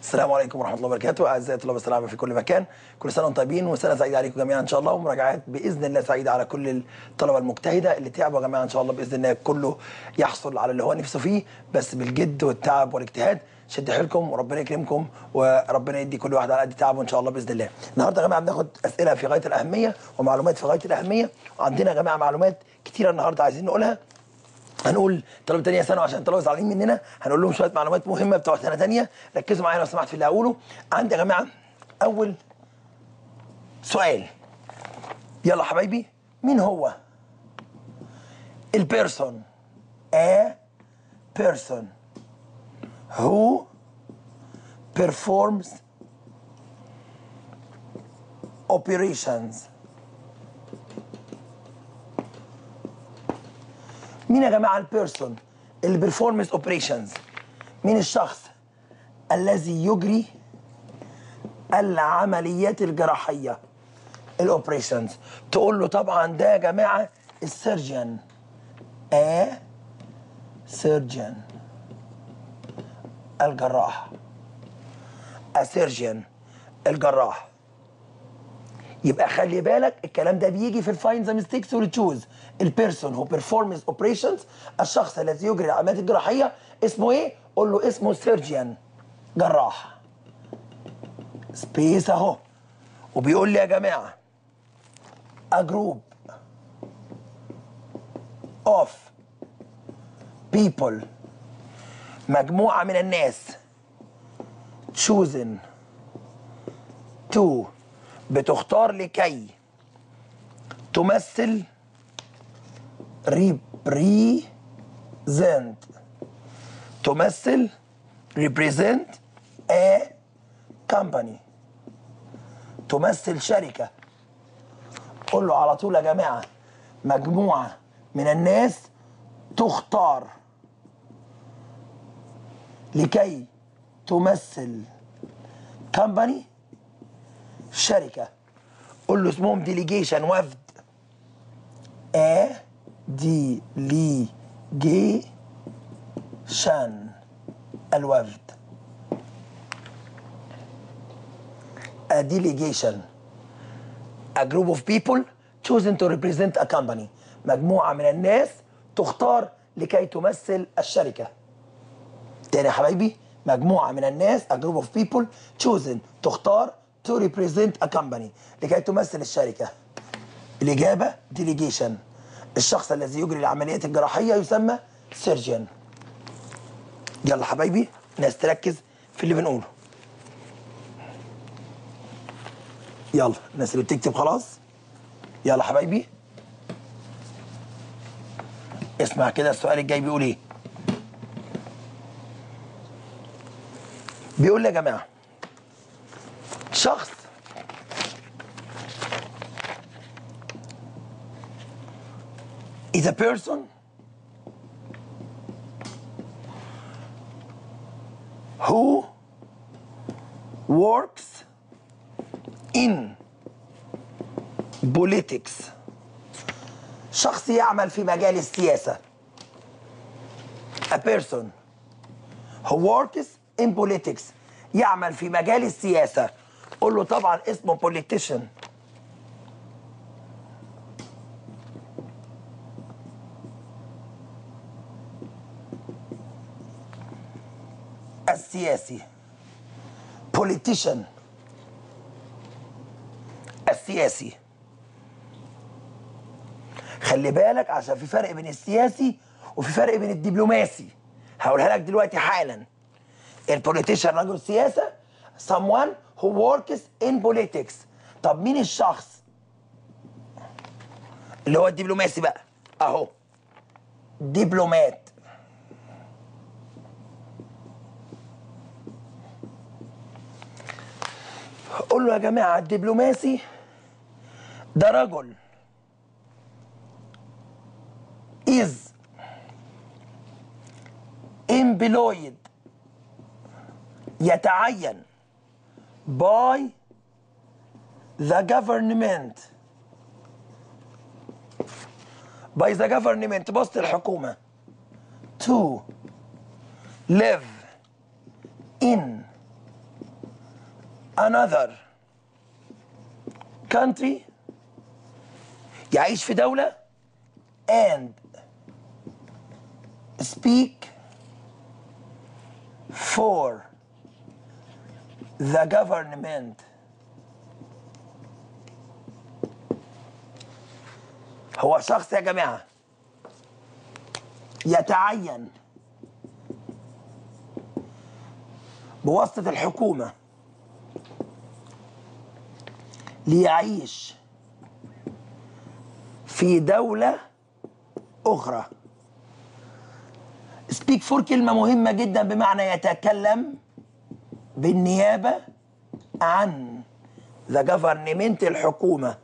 السلام عليكم ورحمه الله وبركاته اعزائي طلاب السلامه في كل مكان كل سنه وانتم طيبين وسنه سعيده عليكم جميعا ان شاء الله ومراجعات باذن الله سعيده على كل الطلبه المجتهده اللي تعبوا يا جماعه ان شاء الله باذن الله كله يحصل على اللي هو نفسه فيه بس بالجد والتعب والاجتهاد شد حيلكم وربنا يكرمكم وربنا يدي كل واحد على قد تعبه ان شاء الله باذن الله النهارده يا جماعه بناخد اسئله في غايه الاهميه ومعلومات في غايه الاهميه وعندنا يا جماعه معلومات كتيره النهارده عايزين نقولها هنقول طلبه تانية سنه عشان طلبه زعلانين مننا هنقول لهم شويه معلومات مهمه بتوع سنه تانية ركزوا معايا لو سمحت في اللي هقوله عندي يا جماعه اول سؤال يلا حبايبي مين هو البيرسون a person who performs operations مين يا جماعه البيرسون اللي بيرفورمز اوبريشنز مين الشخص الذي يجري العمليات الجراحيه الاوبريشنز تقول له طبعا ده يا جماعه السيرجن ا سيرجن الجراح اسيرجن الجراح يبقى خلي بالك الكلام ده بيجي في الفاين ذا ميستيكس والتشوز البيرسون هو بيرفورمز اوبريشنز الشخص الذي يجري العمليات الجراحيه اسمه ايه؟ قول له اسمه سيرجيان جراح سبيس اهو وبيقول لي يا جماعه a group of people مجموعه من الناس chosen to بتختار لكي تمثل represent تمثل represent a company تمثل شركة قول له على طول يا جماعة مجموعة من الناس تختار لكي تمثل company شركة قول له اسمهم ديليجيشن وفد ا دي لي جي شان الوفد a delegation a group of people chosen to represent a company مجموعة من الناس تختار لكي تمثل الشركة تاني يا حبايبي مجموعة من الناس a group of people chosen تختار to represent a company لكي تمثل الشركة الإجابة delegation الشخص الذي يجري العمليات الجراحية يسمى surgeon يلا حبايبي ناس تركز في اللي بنقوله يلا الناس اللي بتكتب خلاص يلا حبايبي اسمع كده السؤال الجاي بيقول ايه بيقول لي يا جماعه شخص is a person who works in politics شخص يعمل في مجال السياسة a person who works in politics يعمل في مجال السياسة قول له طبعا اسمه politician السياسي politician السياسي خلي بالك عشان في فرق بين السياسي وفي فرق بين الدبلوماسي هقولها لك دلوقتي حالا البوليتيشن رجل سياسة someone who works in politics طب مين الشخص اللي هو الدبلوماسي بقى اهو دبلومات قول له يا جماعة الدبلوماسي ده رجل is employed يتعين by the government by the government بوسط الحكومة to live in another country يعيش في دولة and speak for the government هو شخص يا جماعة يتعين بواسطة الحكومة ليعيش في دولة أخرى سبيك فور كلمة مهمة جدا بمعنى يتكلم بالنيابة عن ذا جفرنمنت الحكومة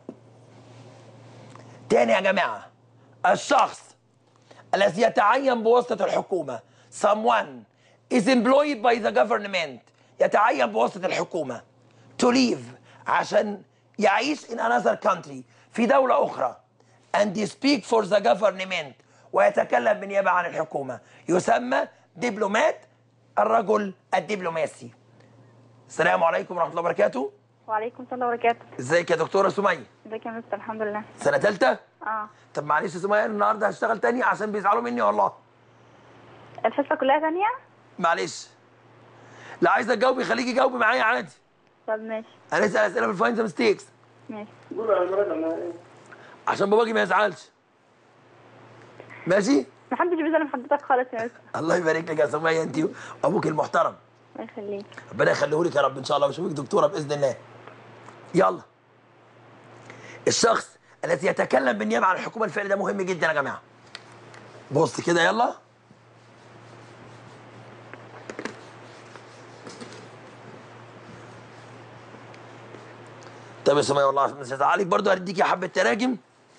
تاني يا جماعة الشخص الذي يتعين بواسطة الحكومة someone is employed by the government يتعين بواسطة الحكومة to live عشان يعيش in another country في دولة أخرى and speak for the government ويتكلم بالنيابة عن الحكومة يسمى دبلومات الرجل الدبلوماسي السلام عليكم ورحمة الله وبركاته وعليكم السلام وبركاته ازيك يا دكتورة سمية ازيك يا مستر الحمد لله سنة تالتة اه طب معلش يا سمية النهاردة هشتغل تاني عشان بيزعلوا مني والله الحصه كلها ثانيه معلش لا عايزة تجاوبي خليكي جاوبي معايا عادي طب ماشي هنسأل أسئلة في الفاينز ميستيكس ماشي عشان باباكي ما يزعلش ماشي محدش بيظلم حضرتك خالص يا مستر الله يبارك لك يا سمية انت وابوك المحترم الله يخليك ربنا يخليه لك يا رب ان شاء الله ويشوفك دكتوره باذن الله يلا الشخص الذي يتكلم بالنيابه عن الحكومه الفعلي ده مهم جدا يا جماعه بص كده يلا طب يا سمية والله مش هزعلك برضه هديكي حبه تراجم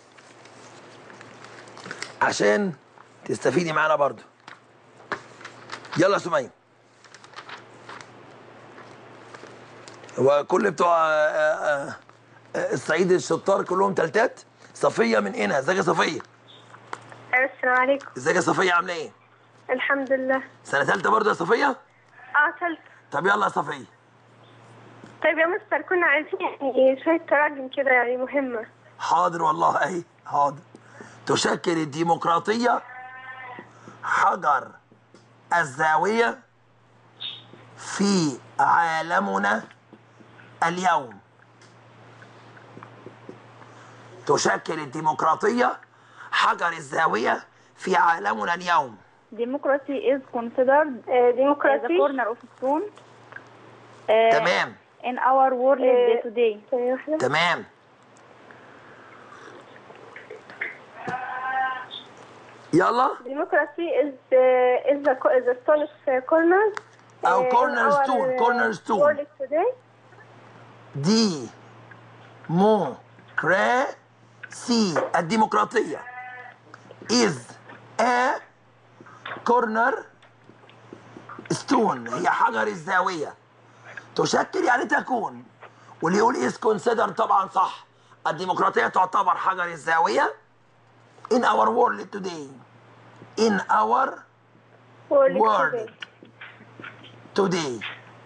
عشان تستفيدي معانا برضه يلا يا سمية هو كل بتوع آه، آه، آه، الصعيد الشطار كلهم تلتات صفيه من هنا ازيك يا صفيه السلام عليكم ازيك يا صفيه عامله ايه الحمد لله سنه ثالثه برضه يا صفيه اه تلت طب يلا يا صفيه طيب يا مستر كنا عايزين يعني شوية تراجم كده يعني مهمة حاضر والله اهي حاضر تشكل الديمقراطيه حجر الزاويه في عالمنا اليوم تشكل الديمقراطيه حجر الزاويه في عالمنا اليوم democracy is considered آه، the ديمقراطي corner of stone uh, تمام in our world آه، day today ثانية واحدة تمام يلا democracy is uh, is the co- the stone of uh, corners أو uh, in cornerstone, our, uh, cornerstone. world today دي موكراسي الديمقراطية is a corner stone هي حجر الزاوية تشكل يعني تكون واللي يقول is consider طبعا صح الديمقراطية تعتبر حجر الزاوية in our world today in our world world today today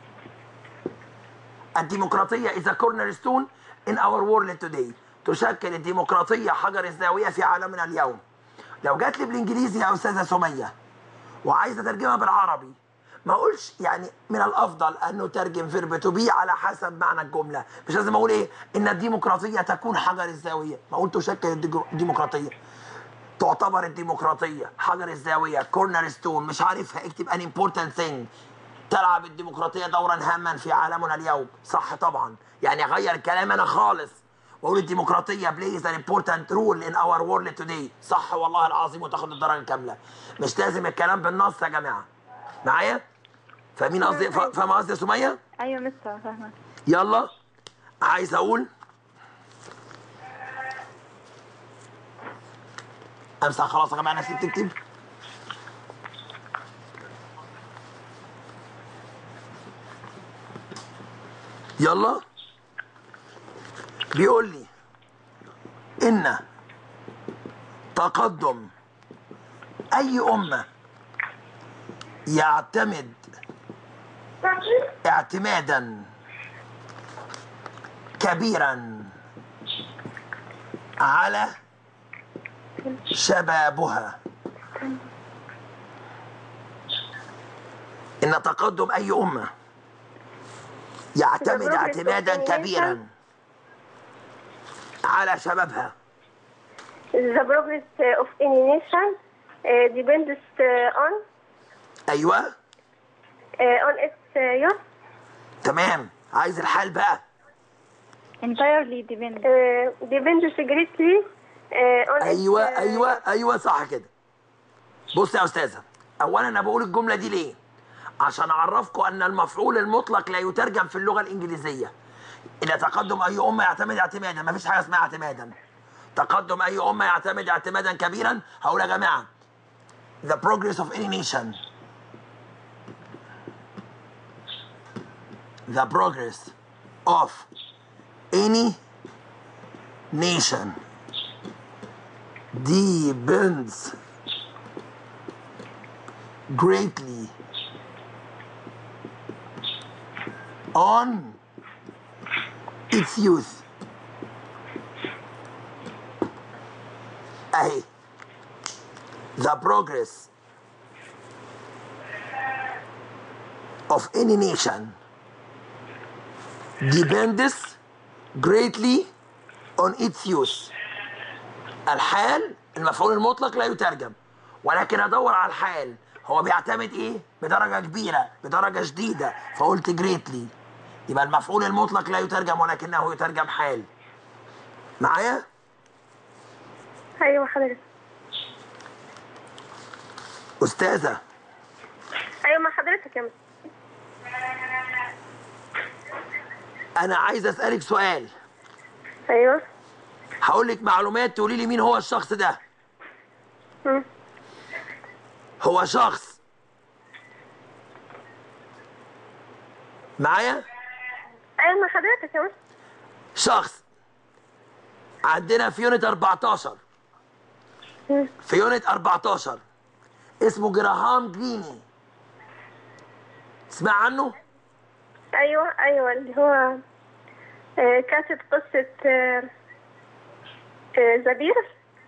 الديمقراطية is a cornerstone in our world today تشكل الديمقراطية حجر الزاوية في عالمنا اليوم لو جات لي بالانجليزي يا استاذة سمية وعايزة ترجمها بالعربي ما اقولش يعني من الافضل ان نترجم فيرب تو بي على حسب معنى الجمله مش لازم اقول ايه ان الديمقراطيه تكون حجر الزاويه ما اقول تشكل الديجو- الديمقراطيه تعتبر الديمقراطية حجر الزاوية كورنر ستون مش عارفها اكتب ان important thing تلعب الديمقراطية دورا هاما في عالمنا اليوم صح طبعا يعني اغير كلام انا خالص واقول الديمقراطية plays an important role in our world today صح والله العظيم وتاخد الدرجة الكاملة مش لازم الكلام بالنص يا جماعة معايا فاهمين قصدي فا- فاهمة قصدي يا سمية ايوه مستر فاهمه يلا عايز اقول امسح خلاص يا جماعه الناس اللي بتكتب يلا بيقول لي ان تقدم اي امه يعتمد اعتمادا كبيرا على شبابها إن تقدم أي أمة يعتمد progress of اعتمادا any كبيرا على شبابها The progress uh, of any nation uh, depends uh, on أيوة uh, on its uh, youth. تمام عايز الحال بقى entirely depends Uh, depends greatly uh, on ايوه its, uh, ايوه ايوه صح كده بص يا استاذه اولا انا بقول الجمله دي ليه عشان اعرفكم ان المفعول المطلق لا يترجم في اللغه الانجليزيه الى تقدم اي امه يعتمد اعتمادا ما فيش حاجه اسمها اعتمادا تقدم اي امه يعتمد اعتمادا كبيرا هقول يا جماعه the progress of any nation the progress of any nation depends greatly on its youth. أهي the progress of any nation depends greatly on its youth. الحال المفعول المطلق لا يترجم ولكن ادور على الحال هو بيعتمد ايه بدرجه كبيره بدرجه شديده فقلت جريتلي يبقى المفعول المطلق لا يترجم ولكنه يترجم حال معايا ايوه حضرتك استاذه ايوه مع حضرتك يا مس انا عايز اسالك سؤال ايوه هقول لك معلومات تقولي لي مين هو الشخص ده مم. هو شخص معايا ايوه مع حضرتك يا مس شخص عندنا في يونت 14 مم. في يونت 14 اسمه جراهام جريني تسمع عنه؟ ايوه ايوه اللي هو آه، كاتب قصة آه، آه، زبير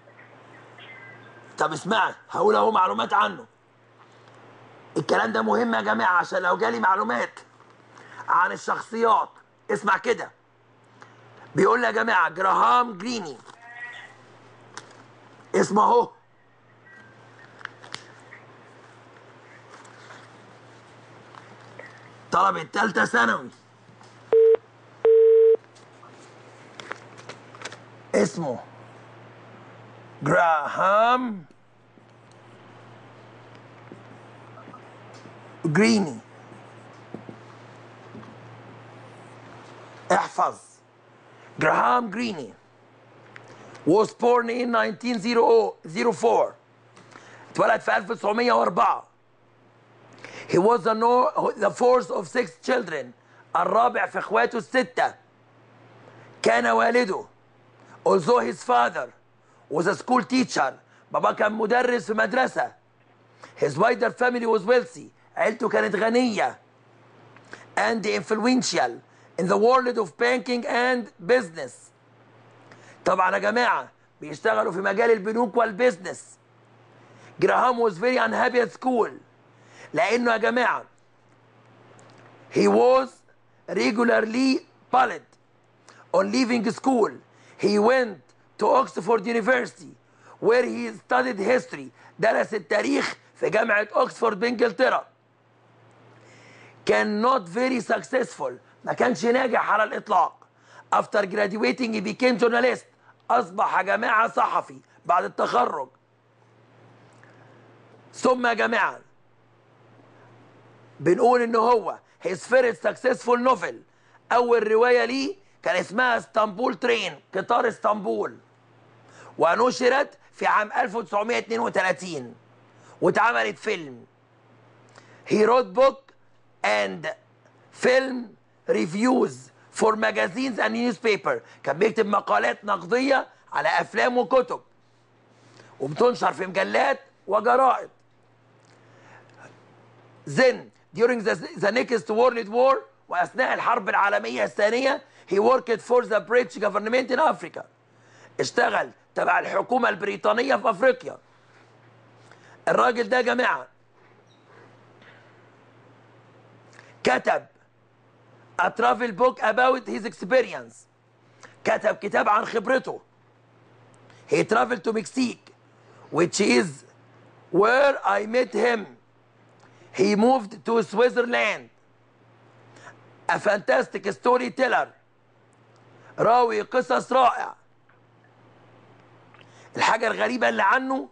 طب اسمعي هقول اهو معلومات عنه الكلام ده مهم يا جماعه عشان لو جالي معلومات عن الشخصيات اسمع كده بيقول لي يا جماعه جراهام جريني اسمه اهو طلبة تالتة ثانوي اسمه جراهام جريني احفظ جراهام جريني was born in 1904 اتولد في 1904 he was the, no, the fourth of six children الرابع في اخواته الستة كان والده although his father was a school teacher بابا كان مدرس في مدرسة his wider family was wealthy عيلته كانت غنية and influential in the world of banking and business طبعا يا جماعة بيشتغلوا في مجال البنوك والبيزنس جراهام was very unhappy at school لأنه يا جماعة he was regularly bullied on leaving school he went to Oxford University where he studied history درس التاريخ في جامعة أكسفورد بإنجلترا كان not very successful ما كانش ناجح على الإطلاق after graduating he became journalist أصبح يا جماعة صحفي بعد التخرج ثم يا جماعة بنقول إن هو his first successful novel أول رواية ليه كان اسمها اسطنبول ترين قطار اسطنبول ونشرت في عام 1932 واتعملت فيلم He wrote book and film reviews for magazines and newspaper كان بيكتب مقالات نقدية على أفلام وكتب وبتنشر في مجلات وجرائد Then during the, the next world war واثناء الحرب العالميه الثانيه he worked for the British government in Africa اشتغل تبع الحكومه البريطانيه في افريقيا الراجل ده يا جماعه كتب a travel book about his experience كتب كتاب عن خبرته he traveled to Mexico which is where I met him he moved to Switzerland a fantastic storyteller راوي قصص رائع الحاجة الغريبة اللي عنه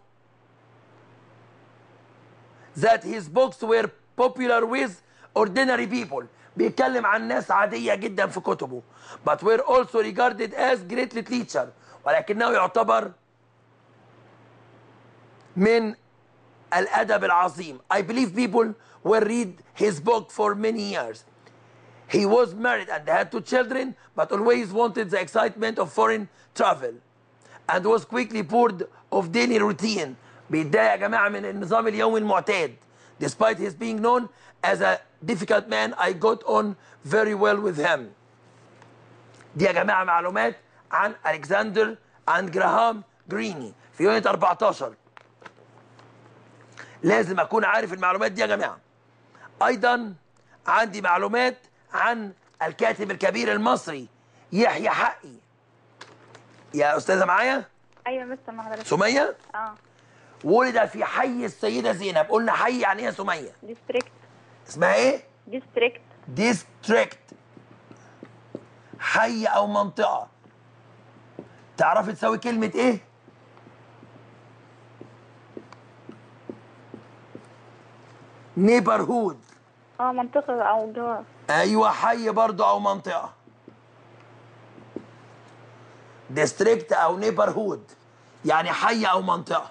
that his books were popular with ordinary people بيتكلم عن ناس عادية جدا في كتبه but were also regarded as great literature ولكنه يعتبر من الأدب العظيم I believe people will read his book for many years He was married and had two children but always wanted the excitement of foreign travel and was quickly bored of daily routine بيتضايق يا جماعة من النظام اليومي المعتاد despite his being known as a difficult man I got on very well with him دي يا جماعة معلومات عن ألكسندر عن جراهام جريني في يونت 14 لازم أكون عارف المعلومات دي يا جماعة أيضا عندي معلومات عن الكاتب الكبير المصري يحيى حقي يا أستاذة معايا ايوه مستر ما حضرتك سمية اه ولد في حي السيدة زينب قلنا حي يعني ايه يا سمية ديستريكت اسمها ايه ديستريكت ديستريكت حي او منطقة تعرفي تساوي كلمة ايه نيبرهود اه منطقة او جوار ايوه حي برضو او منطقة ديستريكت او نيبرهود يعني حي او منطقة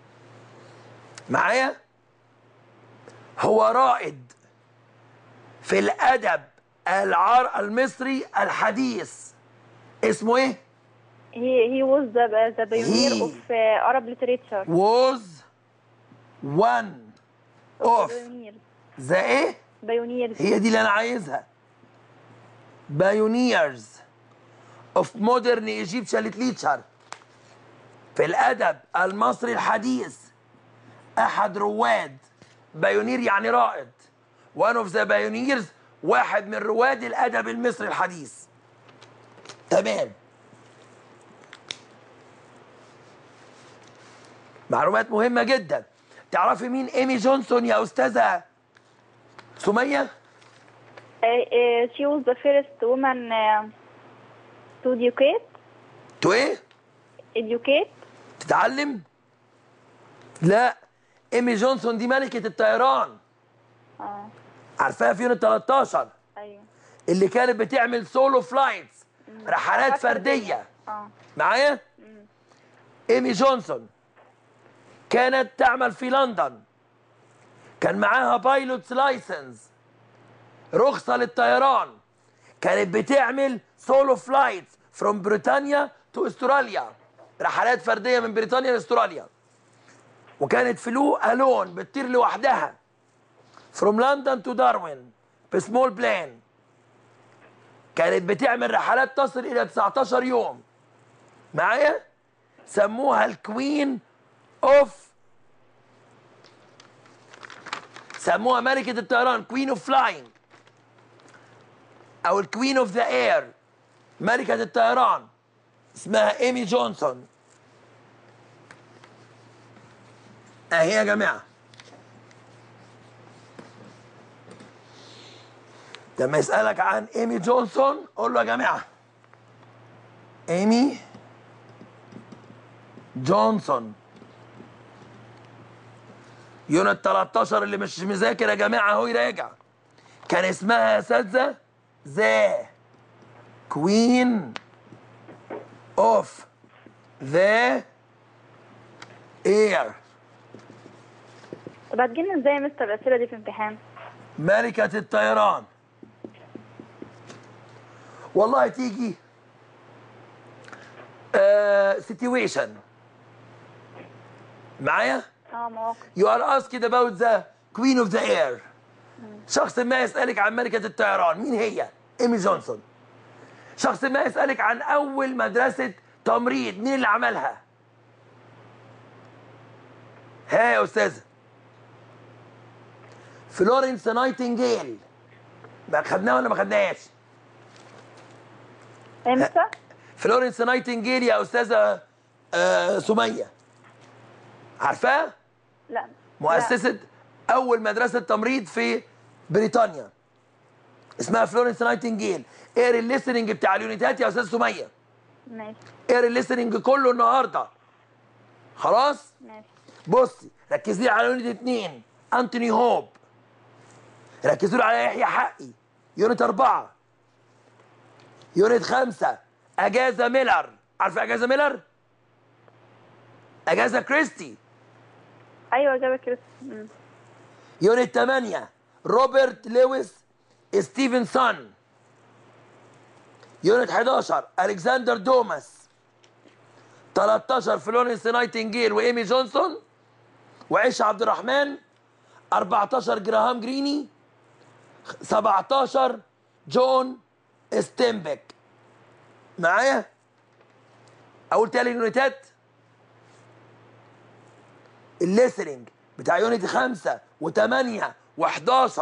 معايا هو رائد في الادب العر المصري الحديث اسمه ايه he he was the the pioneer He. of uh, Arab literature was one of pioneers the ايه pioneers هي دي اللي انا عايزها بايونيرز اوف مودرن ايجيبشن ليتريتشر في الادب المصري الحديث احد رواد بايونير يعني رائد وان اوف ذا بايونيرز واحد من رواد الادب المصري الحديث تمام معلومات مهمه جدا تعرفي مين ايمي جونسون يا استاذه سميه Uh, uh, she was the first woman uh, to educate تو ايه educate تتعلم لا ايمي جونسون دي ملكة الطيران اه عارفاها في يونت 13 ايوه اللي كانت بتعمل سولو فلايتس رحلات فردية اه معايا ايمي جونسون كانت تعمل في لندن كان معاها بايلوتس لايسنس رخصة للطيران كانت بتعمل سولو فلايتس فروم بريطانيا تو استراليا رحلات فردية من بريطانيا لاستراليا وكانت فلو الون بتطير لوحدها فروم لندن تو داروين بسمول بلان كانت بتعمل رحلات تصل الى 19 يوم معايا سموها الكوين اوف سموها ملكة الطيران كوين اوف فلاينج او الكوين اوف ذا اير ملكة الطيران اسمها ايمي جونسون اهي يا جماعة لما يسألك عن ايمي جونسون قول له يا جماعة ايمي جونسون يونت 13 اللي مش مذاكر يا جماعة اهو يراجع كان اسمها يا اساتذة ذا كوين اوف ذا اير طب هتجيلنا ازاي يا مستر الاسئله دي في امتحان ملكة الطيران والله تيجي سيتويشن معايا اه مواقف you are asked about the queen of the air شخص ما يسالك عن ملكه الطيران مين هي ايمي جونسون شخص ما يسالك عن اول مدرسه تمريض مين اللي عملها ها يا استاذه فلورنس نايتنجيل ما خدناها ولا ما خدناهاش امتى؟ فلورنس نايتنجيل يا استاذه آه سميه عارفاها لا مؤسسه اول مدرسه تمريض في بريطانيا اسمها فلورنس نايتنجيل اقري الليسننج بتاع اليونيتات يا استاذ سميه لا. ماشي اقري الليسننج كله النهارده خلاص ماشي بصي ركزي لي على يونت اتنين انتوني هوب ركزوا لي على يحيى حقي يونت اربعه يونت خمسه اجازه ميلر عارفه اجازه ميلر؟ اجازه كريستي ايوه جابك كده مم. يونت 8 روبرت لويس ستيفنسون يونت 11 الكسندر دوماس 13 فلورنس نايتنجيل وايمي جونسون وعيش عبد الرحمن 14 جراهام جريني 17 جون ستينبك معايا اقول تاني اليونيتات الليسننج بتاع يونت 5 و8 و11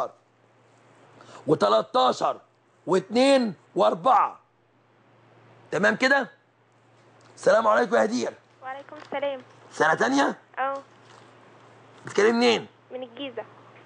و13 و2 و4 تمام كده؟ السلام عليكم يا هدير وعليكم السلام سنة تانية اه بتتكلم منين؟ من الجيزة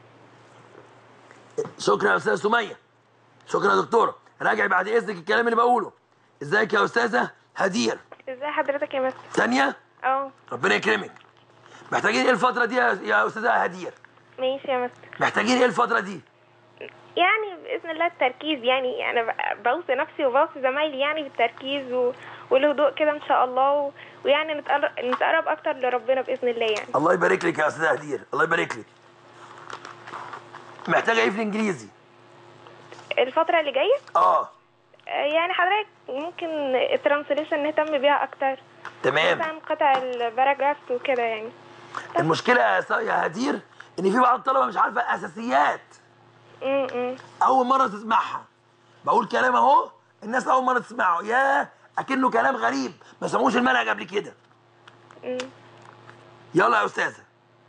شكرا يا استاذة سمية شكرا يا دكتورة راجع بعد اذنك الكلام اللي بقوله ازيك يا استاذة هدير ازاي حضرتك يا مستر ثانية اه ربنا يكرمك محتاجين ايه الفترة دي يا يا استاذة هدير؟ ماشي يا مستر محتاجين ايه الفترة دي؟ يعني بإذن الله التركيز يعني أنا ب- بوصي نفسي وبوصي زمايلي يعني بالتركيز و... والهدوء كده إن شاء الله و... ويعني نتقرب... نتقرب أكتر لربنا بإذن الله يعني الله يبارك لك يا استاذة هدير الله يبارك لك محتاجة ايه في الانجليزي؟ الفترة اللي جاية اه آه، يعني حضرتك ممكن الترانسليشن نهتم بيها أكتر تمام مثلا قطع الباراجرافز وكده يعني المشكلة يا س- يا هدير ان في بعض الطلبة مش عارفة الاساسيات م -م. اول مرة تسمعها بقول كلام اهو الناس اول مرة تسمعه يا اكنه كلام غريب ما سمعوش المنهج قبل كده م. يلا يا استاذة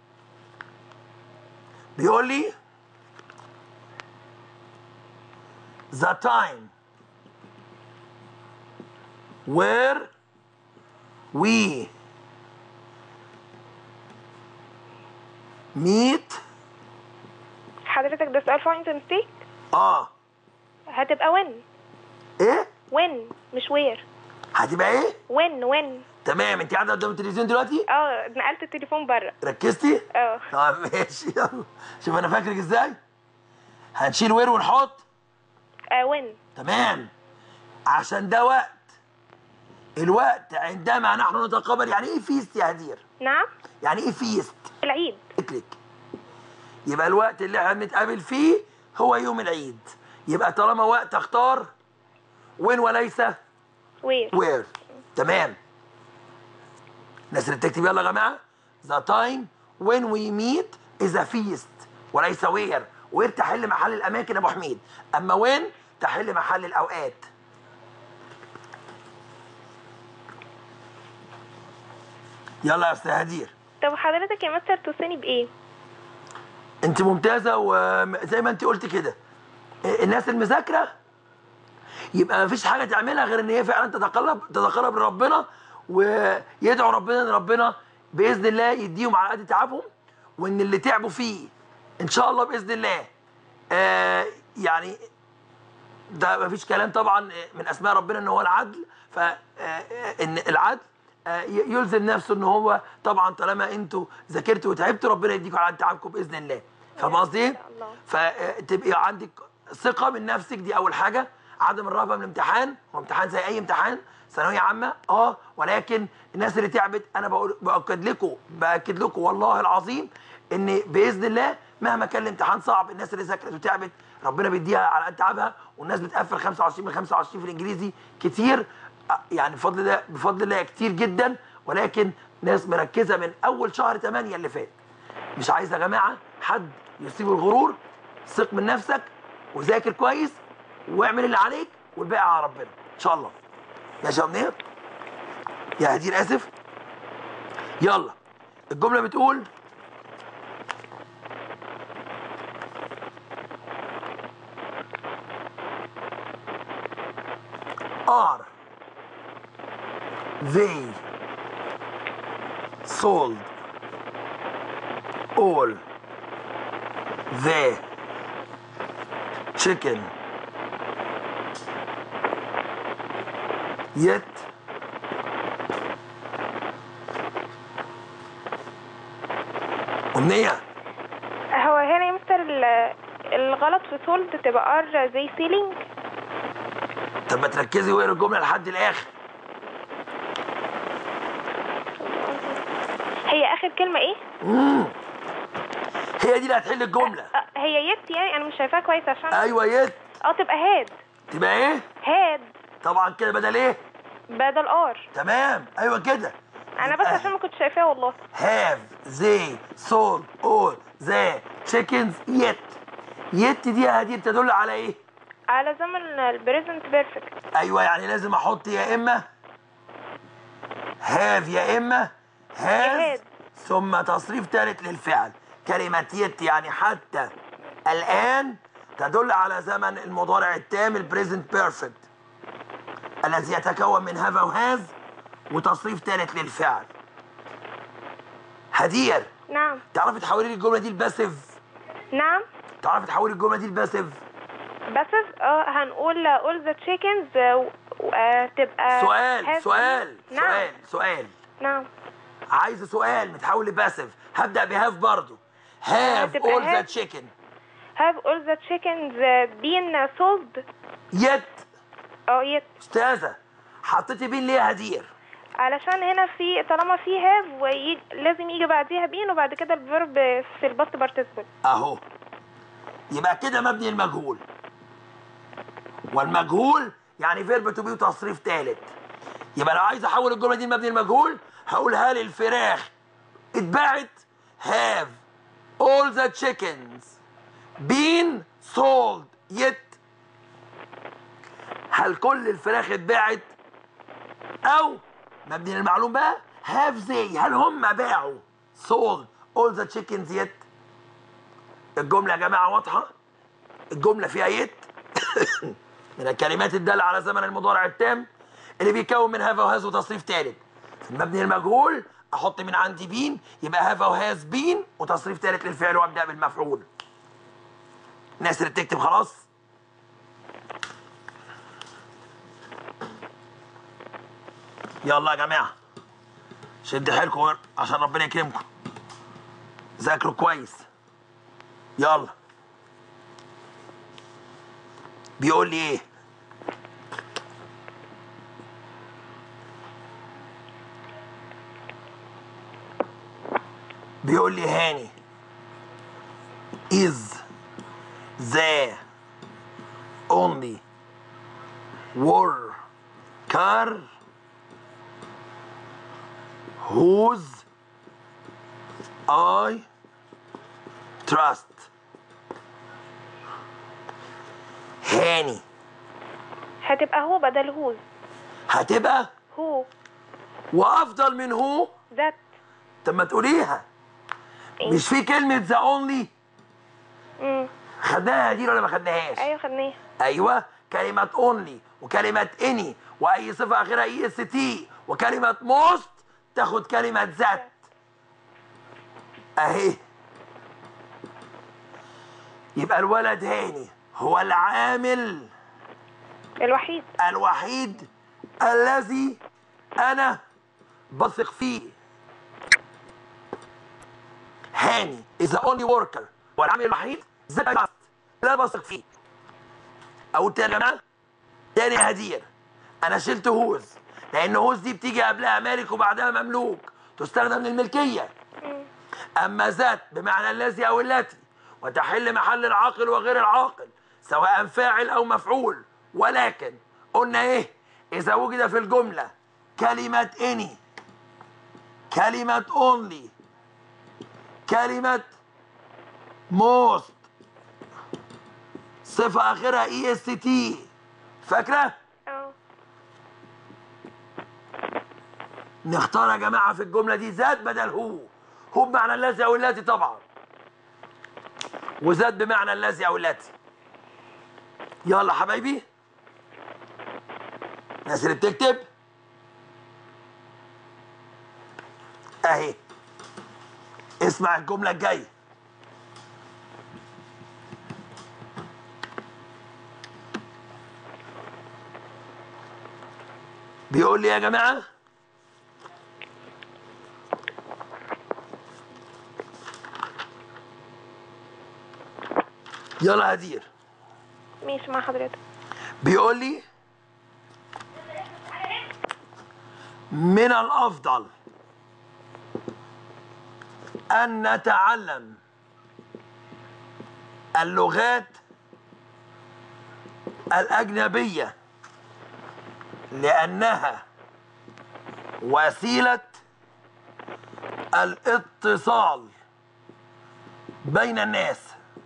بيقول لي the time where we meet حضرتك ده سؤال فاين ميستيك اه هتبقى وين ايه وين مش وير هتبقى ايه وين وين تمام انت قاعده قدام التلفزيون دلوقتي اه نقلت التليفون بره ركزتي اه طب ماشي يلا شوف انا فاكرك ازاي هنشيل وير ونحط آه وين تمام عشان ده وقت الوقت عندما نحن نتقابل يعني ايه فيست يا هدير نعم يعني ايه فيست العيد لك يبقى الوقت اللي احنا بنتقابل فيه هو يوم العيد يبقى طالما وقت اختار وين وليس وير وير تمام الناس اللي بتكتب يلا يا جماعه ذا تايم وين وي ميت از ا فيست وليس وير وير تحل محل الاماكن يا ابو حميد اما وين تحل محل الاوقات يلا يا استاذ هدير طب حضرتك يا مستر توصيني بايه انت ممتازه وزي ما انت قلت كده الناس المذاكره يبقى مفيش حاجه تعملها غير ان هي فعلا تتقرب تتقرب لربنا ويدعو ربنا ان ربنا باذن الله يديهم على قد تعبهم وان اللي تعبوا فيه ان شاء الله باذن الله آه يعني ده مفيش كلام طبعا من اسماء ربنا ان هو العدل ف آه، ان العدل آه، ي- يلزم نفسه ان هو طبعا طالما انتوا ذاكرتوا وتعبتوا ربنا يديكم على قد تعبكم باذن الله فاهم قصدي ايه؟ شاء الله. فتبقي عندك ثقه من نفسك دي اول حاجه عدم الرهبه من الامتحان هو امتحان زي اي امتحان ثانويه عامه اه ولكن الناس اللي تعبت انا بقول باكد لكم باكد لكم والله العظيم ان باذن الله مهما كان الامتحان صعب الناس اللي ذاكرت وتعبت ربنا بيديها على قد تعبها والناس بتقفل 25 من 25 في الانجليزي كتير آه، يعني بفضل الله بفضل الله كتير جدا ولكن ناس مركزه من اول شهر 8 اللي فات مش عايز يا جماعه حد يصيب الغرور ثق من نفسك وذاكر كويس واعمل اللي عليك والباقي على ربنا ان شاء الله ماشي يا امنيه يا هدير اسف يلا الجمله بتقول are they sold all the chicken yet أمنية هو هنا يا مستر ال- الغلط في سولد تبقى ار زي سيلينج طب ما تركزي واقري الجملة لحد الآخر هي اخر كلمه ايه هي دي اللي هتحل الجملة آه، هي يت يعني انا مش شايفاها كويس عشان أيوة يت اه تبقى هاد تبقى إيه؟ هاد طبعا كده بدل إيه؟ بدل ار تمام أيوة كده انا بس عشان ما كنتش شايفاها والله have they sold all the chickens yet yet دي يا هدير تدل على ايه على زمن البريزنت بيرفكت ايوه يعني لازم احط يا اما have يا اما has had. ثم تصريف ثالث للفعل كلمة يت يعني حتى الآن تدل على زمن المضارع التام البريزنت بيرفكت الذي يتكون من have أو has وتصريف ثالث للفعل هدير نعم تعرفي تحولي لي الجمله دي الباسيف نعم تعرفي تحولي الجمله دي الباسيف بس اه هنقول all the chickens آه، آه، تبقى سؤال have- سؤال نعم سؤال سؤال نعم عايز سؤال متحول لباسيف هبدا بهاف برضو هاف هتبقى اول ذا have. تشيكن have all the chickens آه، been sold يت اه يت استاذه حطيتي بين ليه يا هدير علشان هنا في طالما في هاف ويج... لازم يجي بعديها بين وبعد كده الفيرب في الباست بارتيسيبل اهو يبقى كده مبني المجهول والمجهول يعني فيرب تو بي وتصريف ثالث يبقى لو عايز احول الجمله دي لمبني المجهول هقول هل الفراخ اتباعت have all the chickens been sold yet هل كل الفراخ اتباعت او مبني للمعلوم بقى have they هل هم باعوا sold all the chickens yet الجملة يا جماعة واضحة الجملة فيها يت من الكلمات الدالة على زمن المضارع التام اللي بيكون من هاف وهاز وتصريف ثالث في المبني المجهول احط من عندي بين يبقى هاف وهاز بين وتصريف ثالث للفعل وابدا بالمفعول الناس اللي بتكتب خلاص يلا يا جماعة شد حيلكم عشان ربنا يكرمكم ذاكروا كويس يلا بيقول لي ايه بيقول لي هاني is the only worker whose I trust هاني هتبقى هو بدل هوز هتبقى هو وافضل من هو ذات طب ما تقوليها مش في كلمة ذا اونلي امم خدناها دي ولا ما خدناهاش؟ ايوه خدناها ايوه كلمة اونلي وكلمة اني واي صفة اخرها اي اس تي وكلمة موست تاخد كلمة ذات اهي يبقى الولد هاني هو العامل الوحيد الوحيد الذي انا بثق فيه هاني is the only worker والعامل الوحيد ذات trust لا بثق فيه او تاني يا جماعه تاني يا هدير انا شلت هوز لان هوز دي بتيجي قبلها مالك وبعدها مملوك تستخدم للملكيه اما ذات بمعنى الذي او التي وتحل محل العاقل وغير العاقل سواء فاعل او مفعول ولكن قلنا ايه اذا وجد في الجمله كلمه اني كلمه اونلي كلمه موست صفة آخرها اي اس تي فاكرة؟ اه نختار يا جماعة في الجملة دي ذات بدل هو هو بمعنى الذي أو التي طبعا وذات بمعنى الذي أو التي يلا حبايبي الناس اللي بتكتب اهي اسمع الجملة الجاية بيقول لي يا جماعه يلا هدير ماشي مع حضرتك بيقول لي من الافضل ان نتعلم اللغات الاجنبيه لانها وسيله الاتصال بين الناس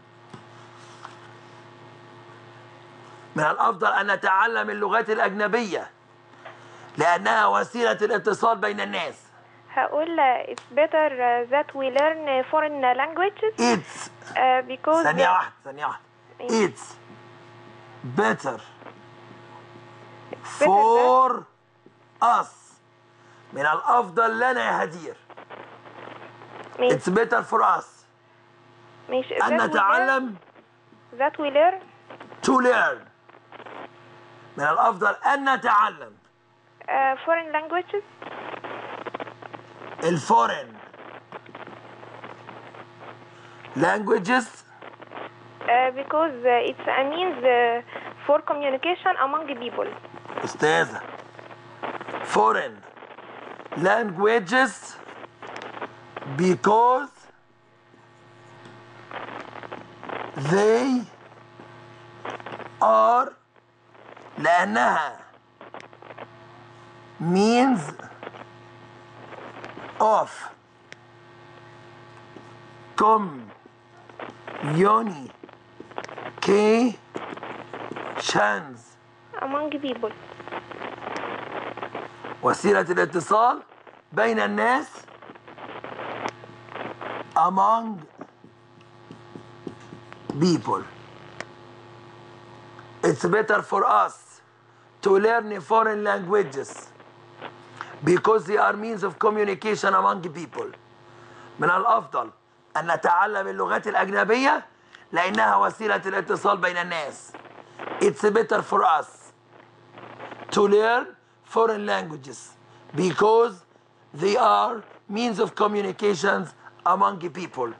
من الأفضل أن نتعلم اللغات الأجنبية لأنها وسيلة الاتصال بين الناس هقول uh, it's better uh, that we learn uh, foreign languages It's uh, because ثانية واحدة ثانية واحدة إيه. It's better for us من الأفضل لنا يا هدير ماشي It's better for us ماشي أن that we نتعلم learn- that we learn to learn من الأفضل أن نتعلم uh, foreign languages الفورين languages uh, because uh, it's a means uh, for communication among people أستاذة foreign languages because they are لأنها means of communications among people وسيلة الاتصال بين الناس among people. It's better for us to learn foreign languages because they are means of communication among people. من الأفضل أن نتعلم اللغات الأجنبية لأنها وسيلة الاتصال بين الناس. It's better for us to learn foreign languages because they are means of communications among people.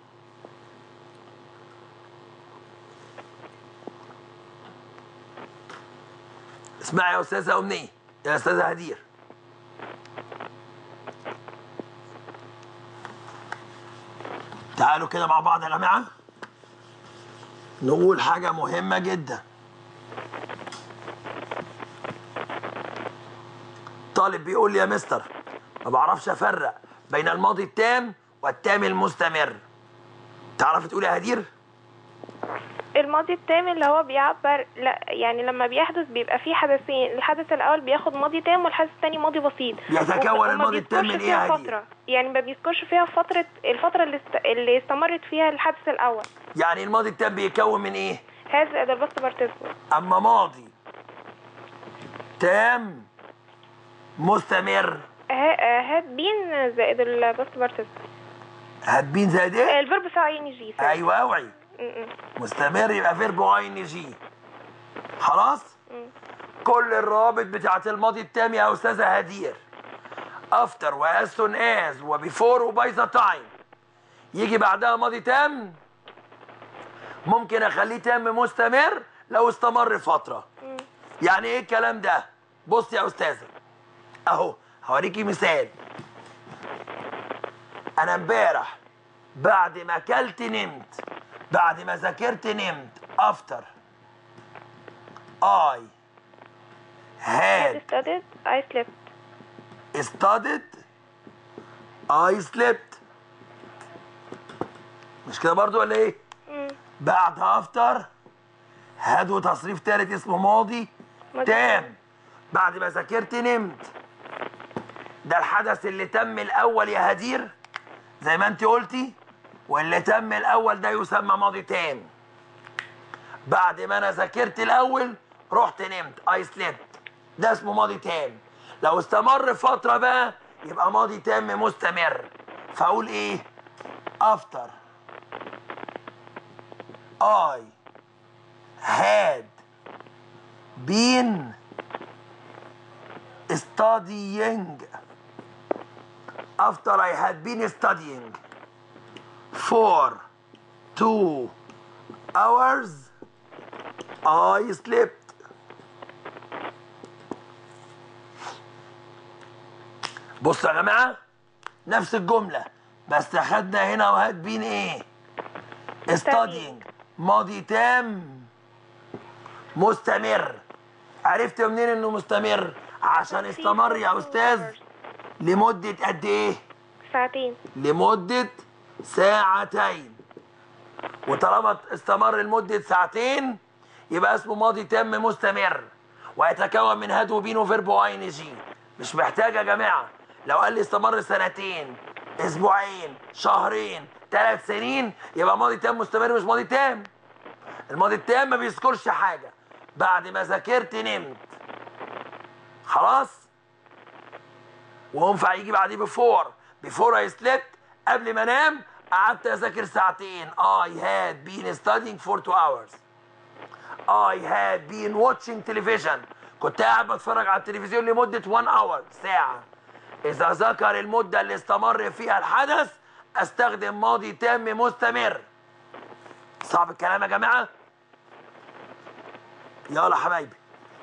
اسمعي يا استاذه امنيه يا استاذه هدير تعالوا كده مع بعض يا جماعه نقول حاجه مهمه جدا طالب بيقول لي يا مستر ما بعرفش افرق بين الماضي التام والتام المستمر تعرف تقول يا هدير الماضي التام اللي هو بيعبر لا يعني لما بيحدث بيبقى فيه حدثين الحدث الاول بياخد ماضي تام والحدث الثاني ماضي بسيط بيتكون وما- وما الماضي التام من بيذكرش إيه يا فيها هدير؟ فترة يعني ما بيذكرش فيها فترة الفترة اللي, است... اللي استمرت فيها الحدث الأول يعني الماضي التام بيكون من ايه هذا ده البسط بارتيسيبل اما ماضي تام مستمر هاد بين زائد البسط بارتيسيبل هتبين زائد ايه الفيرب بتاعه ان جي ايوه اوعي مستمر يبقى فيرب اي ان جي خلاص كل الروابط بتاعت الماضي التام يا استاذه هدير افتر واز سون از وبيفور وباي ذا تايم يجي بعدها ماضي تام ممكن اخليه تام مستمر لو استمر فتره يعني ايه الكلام ده بص يا استاذه اهو هوريكي مثال انا امبارح بعد ما اكلت نمت بعد ما ذاكرت نمت افتر اي had studied I slept studied I slept مش كده برضو ولا ايه بعد after هاد وتصريف تالت اسمه ماضي ماضي تام بعد ما ذاكرت نمت ده الحدث اللي تم الاول يا هدير زي ما انت قلتي واللي تم الاول ده يسمى ماضي تام بعد ما انا ذاكرت الاول رحت نمت اي سليبت ده اسمه ماضي تام لو استمر فتره بقى يبقى ماضي تام مستمر فاقول ايه after I had been studying after I had been studying for two hours I slept بصوا يا جماعة نفس الجملة بس خدنا هنا وهات بين ايه studying ماضي تام مستمر عرفت منين انه مستمر عشان استمر يا استاذ لمدة قد ايه ساعتين لمدة ساعتين وطالما استمر لمدة ساعتين يبقى اسمه ماضي تام مستمر ويتكون من هاد وبين وفيرب واي ان جي مش محتاج يا جماعة لو قال لي استمر سنتين اسبوعين شهرين ثلاث سنين يبقى ماضي تام مستمر مش ماضي تام الماضي التام ما بيذكرش حاجة بعد ما ذاكرت نمت خلاص وينفع يجي بعديه بفور بفور اي سليبت قبل ما انام قعدت اذاكر ساعتين I had been studying for two hours I had been watching television كنت قاعد بتفرج على التلفزيون لمدة 1 hour ساعة إذا ذكر المدة اللي استمر فيها الحدث استخدم ماضي تام مستمر صعب الكلام يا جماعة يلا حبايبي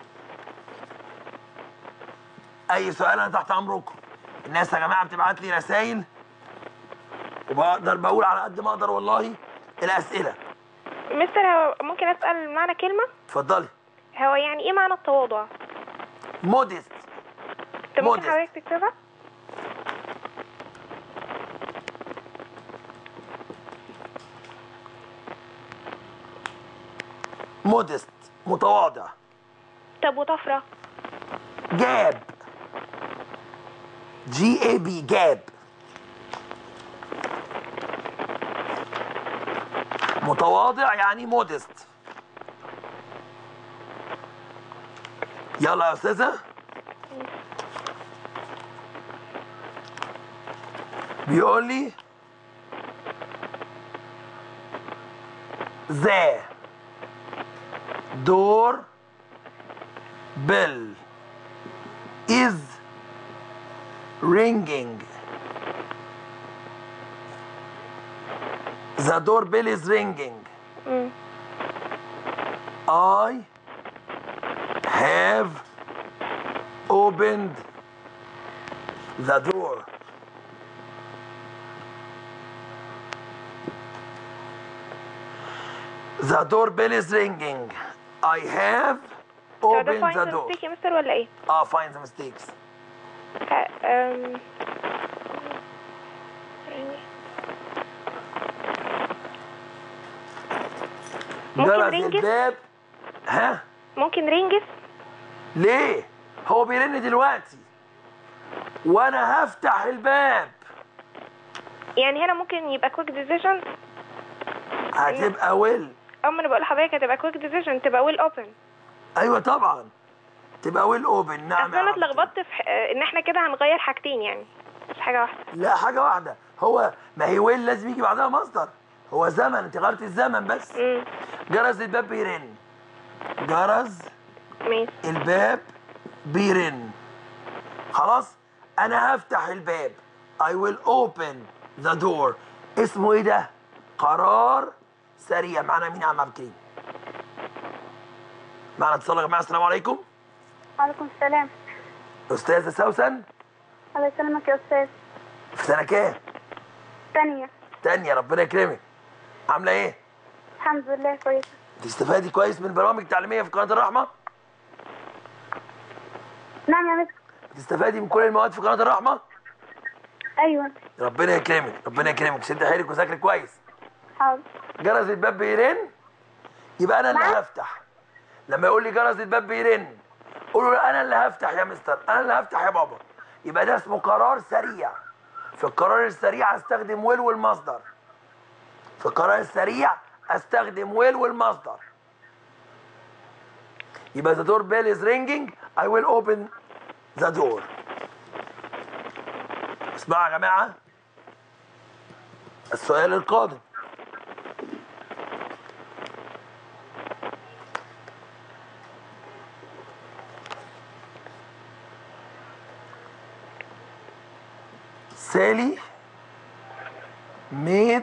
اي سؤال انا تحت امركم الناس يا جماعه بتبعت لي رسائل وبقدر بقول على قد ما اقدر والله الاسئله مستر هو ممكن اسال معنى كلمه اتفضلي هو يعني ايه معنى التواضع مودست انت ممكن Modest. حضرتك تكتبها مودست متواضع طب وطفره جاب جي اي بي جاب متواضع يعني مودست يلا يا استاذه بيقول لي ذا دور bell is ringing. The doorbell is ringing. مم. I have opened the door. The doorbell is ringing. I have هو ده opened فاين the ذا door. ميستيك يا مستر ولا ايه؟ اه find the mistakes. آه، أم، ممكن جرس رينجز؟ الباب ها ممكن رينجز ليه هو بيرن دلوقتي وانا هفتح الباب يعني هنا ممكن يبقى كويك ديسيجن هتبقى ويل اما انا بقول لحضرتك هتبقى كويك ديسيجن تبقى ويل اوبن ايوه طبعا تبقى ويل اوبن نعم اصل يا انا عبد. اتلخبطت في ح- ان احنا كده هنغير حاجتين يعني مش حاجه واحده لا حاجه واحده هو ما هي ويل لازم يجي بعدها مصدر هو زمن انت غيرت الزمن بس امم جرس الباب بيرن جرس ماشي الباب بيرن خلاص انا هفتح الباب I will open the door اسمه ايه ده قرار سريع معانا مين يا عم عبد الكريم معانا اتصال يا جماعه السلام عليكم وعليكم السلام استاذه سوسن الله يسلمك يا أستاذ في سنه كام ثانية تانية ربنا يكرمك عامله ايه الحمد لله كويسة تستفادي كويس من برامج تعليميه في قناه الرحمه نعم يا مس تستفادي من كل المواد في قناه الرحمه أيوة ربنا يكرمك ربنا يكرمك شد حيلك وذاكري كويس حاضر جرس الباب بيرن يبقى انا اللي نعم. هفتح لما يقول لي جرس الباب بيرن قولوا له انا اللي هفتح يا مستر انا اللي هفتح يا بابا يبقى ده اسمه قرار سريع في القرار السريع استخدم ويل والمصدر في القرار السريع استخدم ويل والمصدر يبقى the door bell is ringing I will open the door اسمعوا يا جماعة السؤال القادم Sally made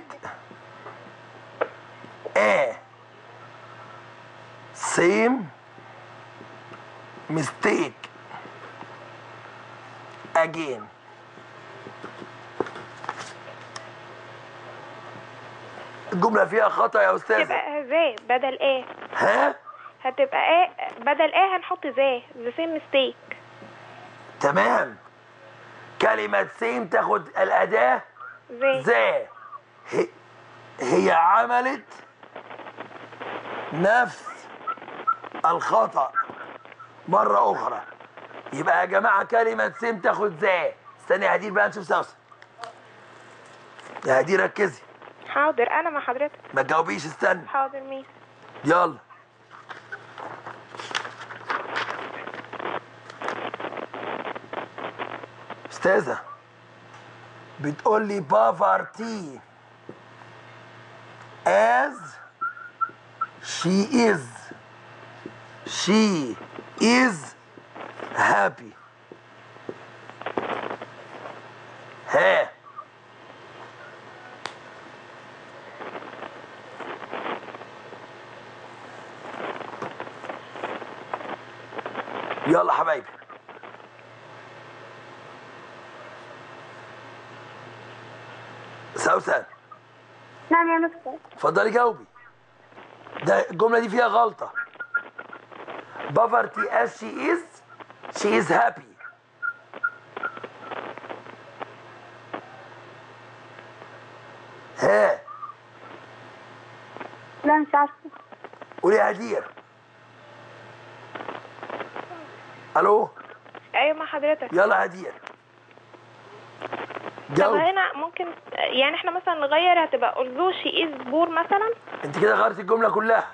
a same mistake again الجملة فيها خطأ يا أستاذة تبقى ذا بدل ايه ها هتبقى ايه بدل ايه هنحط ذا the same mistake تمام كلمة سيم تاخد الأداة ذا ذا هي, هي عملت نفس الخطأ مرة أخرى يبقى يا جماعة كلمة سيم تاخد ذا استني يا هدير بقى نشوف سوسن يا هدير ركزي حاضر انا مع حضرتك ما تجاوبيش استني حاضر مين يلا استاذة بتقول لي بافارتي as she is she is happy ها يلا حبايبي سوسن نعم يا مستر اتفضلي جاوبي ده الجملة دي فيها غلطة Poverty as she is she is happy ها لا مش عارفة قولي يا هدير الو ايوه مع حضرتك يلا يا هدير طب جاوب هنا ممكن يعني احنا مثلا نغير هتبقى although she is poor مثلا انت كده غيرتي الجملة كلها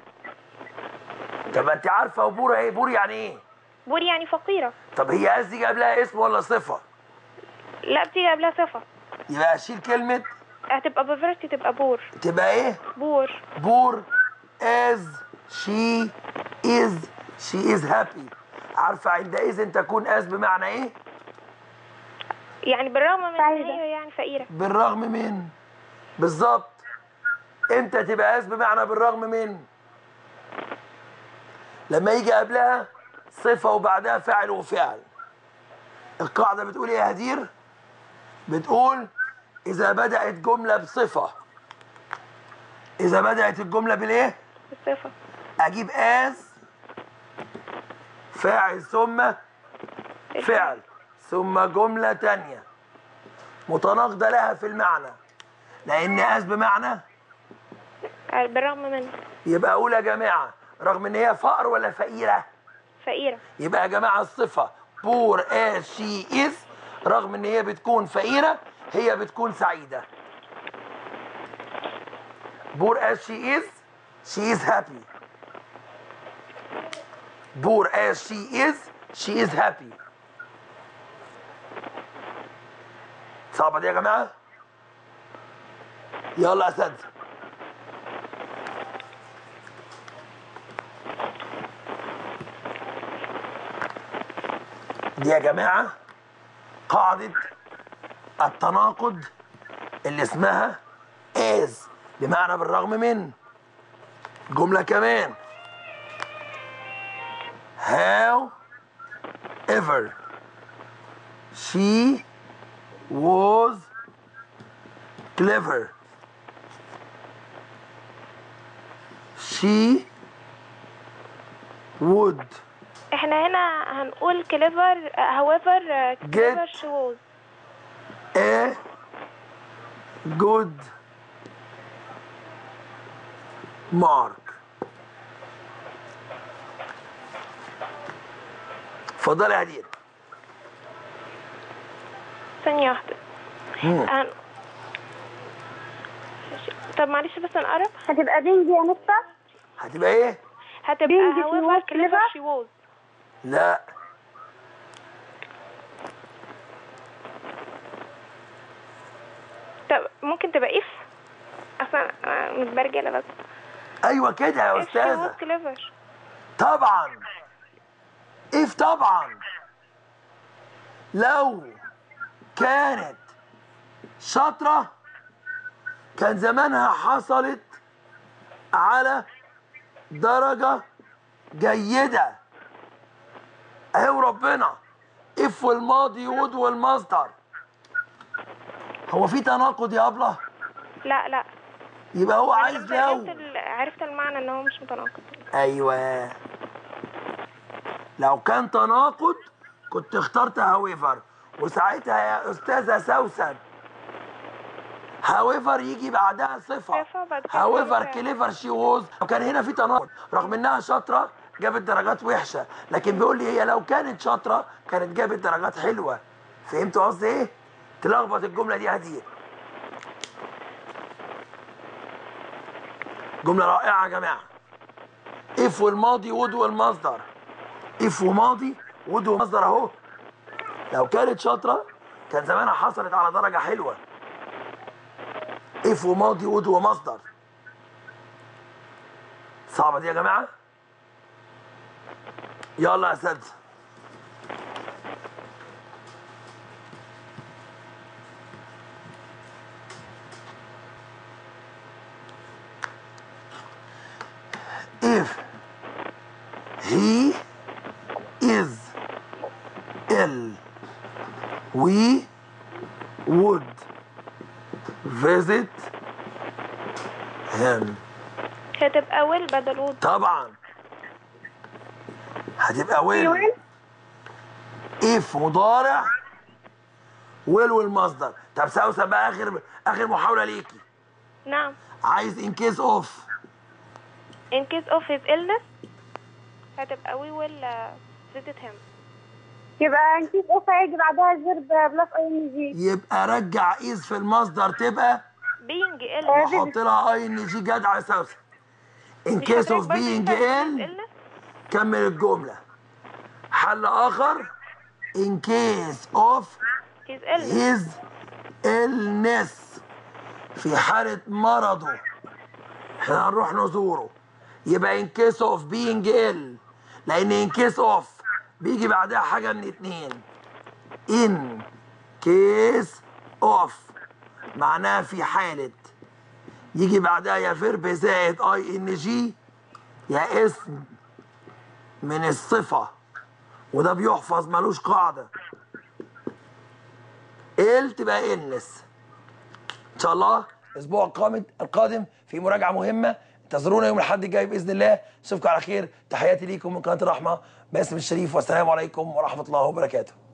طب انت عارفة بور ايه بور يعني ايه poor يعني فقيرة طب هي قصدي قبلها اسم ولا صفة لا بتيجي قبلها صفة يبقى اشيل كلمة هتبقى poverty تبقى بور تبقى ايه بور بور as she is she is happy عارفة عندئذ تكون as بمعنى ايه يعني بالرغم من ان سعيدة. هي يعني فقيرة بالرغم من بالظبط امتى تبقى as بمعنى بالرغم من لما يجي قبلها صفة وبعدها فعل وفعل القاعدة بتقول ايه يا هدير بتقول إذا بدأت جملة بصفة إذا بدأت الجملة بالإيه؟ بالصفة أجيب as فاعل ثم فعل ثم جملة تانية متناقضة لها في المعنى لأن as بمعنى بالرغم من يبقى أقول يا جماعة رغم إن هي فقر ولا فقيرة فقيرة يبقى يا جماعة الصفة poor as she is رغم إن هي بتكون فقيرة هي بتكون سعيدة poor as she is she is happy poor as she is she is happy صعبة دي يا جماعة يلا يا أساتذة دي يا جماعة قاعدة التناقض اللي اسمها as بمعنى بالرغم من جملة كمان how ever she was clever she would احنا هنا هنقول clever however clever Get. she was a good mark اتفضلي يا هدير ثانية واحدة أنا... طب معلش بس نقرب هتبقى بينج يا نصة هتبقى ايه هتبقى بينج however فلوس clever كليفر؟ she was لا طب ممكن تبقى if اصلا أنا متبرجلة بس ايوه كده يا if she استاذه was clever طبعا اف طبعا لو كانت شاطرة كان زمانها حصلت على درجة جيدة اهي وربنا اف والماضي وود والمصدر هو في تناقض يا ابله لا لا يبقى هو أنا عايز لما ترجمت لو ال- عرفت المعنى ان هو مش متناقض ايوه لو كان تناقض كنت اخترت هاويفر وساعتها يا استاذه سوسن هاويفر يجي بعدها صفه صفة، بعد كده هاويفر فعل. كليفر شي ووز وكان هنا في تناقض رغم انها شاطره جابت درجات وحشه لكن بيقول لي هي لو كانت شاطره كانت جابت درجات حلوه فهمتوا قصدي ايه تلخبط الجمله دي هديه جمله رائعه يا جماعه اف والماضي وود والمصدر اف وماضي وود ومصدر اهو لو كانت شاطره كان زمانها حصلت على درجه حلوه اف وماضي وود ومصدر صعبه دي يا جماعه يلا يا اساتذه if he is ill we would visit him هتبقى will بدل would طبعا هتبقى will if مضارع will والمصدر طب سوسن بقى اخر اخر محاوله ليكي نعم عايز in case of in case of his illness هتبقى we will uh, visit him يبقى نكيس اوف هيجي بعدها الفيرب بلس اي ان جي يبقى رجع is في المصدر تبقى being ill وحط لها اي ان جي جدع يا سوسن in مش case حضرتك of برضه being بتعمل ill illness؟ كمل الجملة حل آخر in case of his illness his illness في حالة مرضه احنا هنروح نزوره يبقى in case of being ill لأن in case of بيجي بعدها حاجة من اتنين in case of معناها في حالة يجي بعدها يا فيرب زائد اي ان جي يا اسم من الصفة وده بيحفظ ملوش قاعدة ال تبقى إلنس إن شاء الله الأسبوع القادم القادم في مراجعة مهمة انتظرونا يوم الأحد الجاي بإذن الله أشوفكم على خير تحياتي ليكم من قناة الرحمة باسم الشريف والسلام عليكم ورحمة الله وبركاته